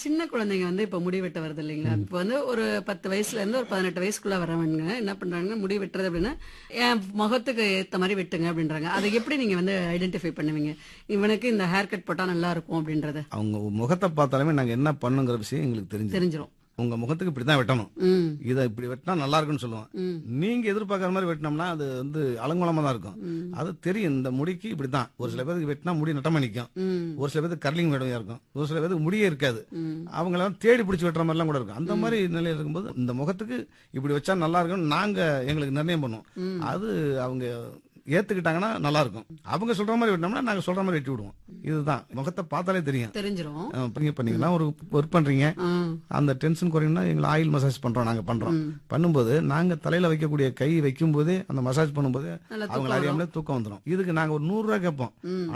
சின்ன குழந்தைங்க வந்து இப்ப முடி வெட்ட வருது இல்லைங்களா இப்ப வந்து ஒரு பத்து வயசுல இருந்து ஒரு பதினெட்டு வயசுக்குள்ள வரவங்க என்ன பண்றாங்க முடி வெட்டுறது அப்படின்னா என் முகத்துக்கு ஏத்த மாதிரி வெட்டுங்க அப்படின்றாங்க அதை எப்படி நீங்க வந்து ஐடென்டிஃபை பண்ணுவீங்க இவனுக்கு இந்த ஹேர் கட் போட்டா நல்லா இருக்கும் அப்படின்றத அவங்க முகத்தை பார்த்தாலுமே நாங்க என்ன பண்ணுங்கிற விஷயம் எங்களுக்கு தெரிஞ்சு தெரிஞ்சிரும் உங்க முகத்துக்கு இப்படிதான் வெட்டணும் ம் இதை இப்படி வெட்டினா நல்லா இருக்குன்னு சொல்லுவோம் ம். நீங்க எதிர்பார்க்கற மாதிரி வெட்டினோம்னா அது வந்து அலங்கோலமா தான் இருக்கும் அது தெரியும் இந்த முடிக்கு இப்படிதான் ஒரு சில பேருக்கு வெட்டினா முடி நட்டமா நிக்கும் ம் ஒரு சில பேருக்கு கர்லிங் வேடமையா இருக்கும் ஒரு சில பேருக்கு முடியே இருக்காது ம் அவங்களாம் தேடி பிடிச்சி வெட்டுற மாதிரிலாம் கூட இருக்கும் அந்த மாதிரி நிலையில இருக்கும்போது இந்த முகத்துக்கு இப்படி வச்சா நல்லா இருக்கும்னு நாங்க எங்களுக்கு நிர்ணயம் பண்ணுவோம் அது அவங்க ஏத்துக்கிட்டாங்கன்னா நல்லா இருக்கும் அவங்க சொல்ற மாதிரி வெட்டினோம்னா நாங்க சொல்ற மாதிரி வெட்டி விடுவோம் இதுதான் முகத்தை பார்த்தாலே தெரியும் தெரிஞ்சிரும் அஹ் இப்ப நீங்க பண்ணீங்கன்னா ஒரு ஒர்க் பண்றீங்க ஆ அந்த டென்ஷன் குறையும்னா எங்களை ஆயில் மசாஜ் பண்றோம் நாங்க பண்றோம் பண்ணும்போது நாங்க தலையில வைக்கக்கூடிய கை வைக்கும் போதே அந்த மசாஜ் பண்ணும்போது நல்லா அவங்க அறியாமலே தூக்கம் வந்துடும் இதுக்கு நாங்க ஒரு நூறு ரூபாய் கேட்போம் ம்